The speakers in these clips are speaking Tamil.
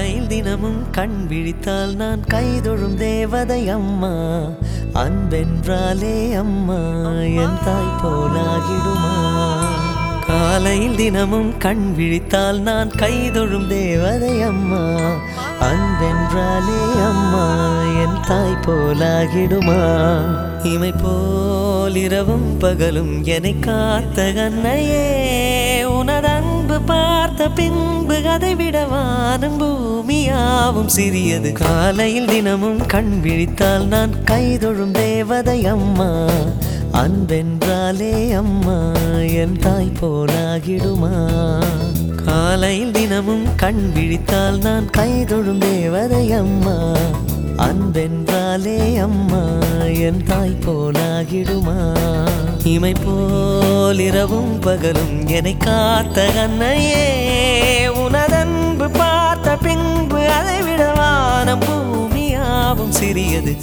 காலையில் தினமும் கண் விழித்தால் நான் கைதொழும் தேவதை அம்மா அன்பென்றாலே அம்மா என் தாய் போலாகிடுமா காலையில் தினமும் கண் விழித்தால் நான் கைதொழும் தேவதை அம்மா அன்பென்றாலே அம்மா என் தாய் போலாகிடுமா இமை போல் இரவும் பகலும் என்னை காத்த கண்ணையே உனது அன்பு பார்த்த பின்பு அதை விட வானம் பூமியாவும் சிறியது காலையில் தினமும் கண் விழித்தால் நான் கைதொழும் தேவதை அம்மா அன்பென்றாலே அம்மா என் தாய் போலாகிடுமா காலையில் தினமும் கண் விழித்தால் நான் கைதொழும் தேவதை அம்மா அன்பென்றாலே அம்மா என் தாய் போலாகிடுமா இமை போல் இரவும் பகலும் என்னை காத்த கண்ணையே உனதன்பு பார்த்த பின்பு அதை விட வானம் பூமியாவும் சிறியது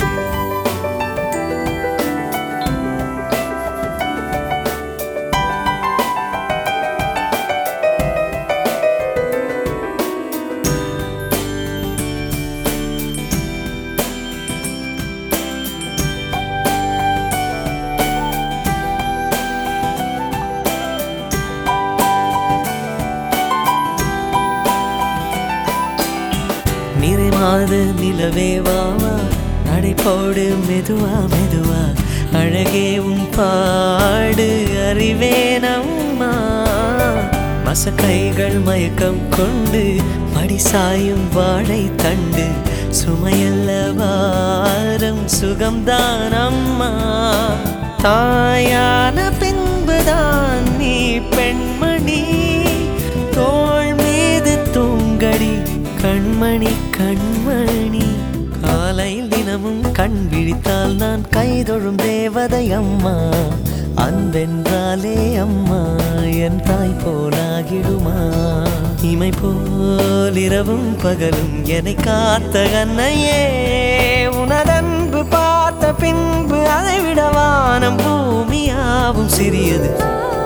நிறைமாத நிலவே வாவா நடைபோடு மெதுவா மெதுவா அழகே உன் பாடு அறிவேனம்மா மசக்கைகள் மயக்கம் கொண்டு மடி சாயும் வாழை தண்டு சுமையல்ல வாரம் சுகம்தான் அம்மா தாயான பின்புதான் நீ பெண்மணி தோள் மீது தூங்கடி கண்மணி கண்மணி காலையில் தினமும் கண் விழித்தால் நான் கைதொழும் தேவதை அம்மா அன்பென்றாலே அம்மா என் தாய் போலாகிடுமா இமை போல் இரவும் பகலும் என்னை காத்த கண்ணையே உனதன்பு பார்த்த பின்பு அதை விட வானம் பூமியாவும் சிறியது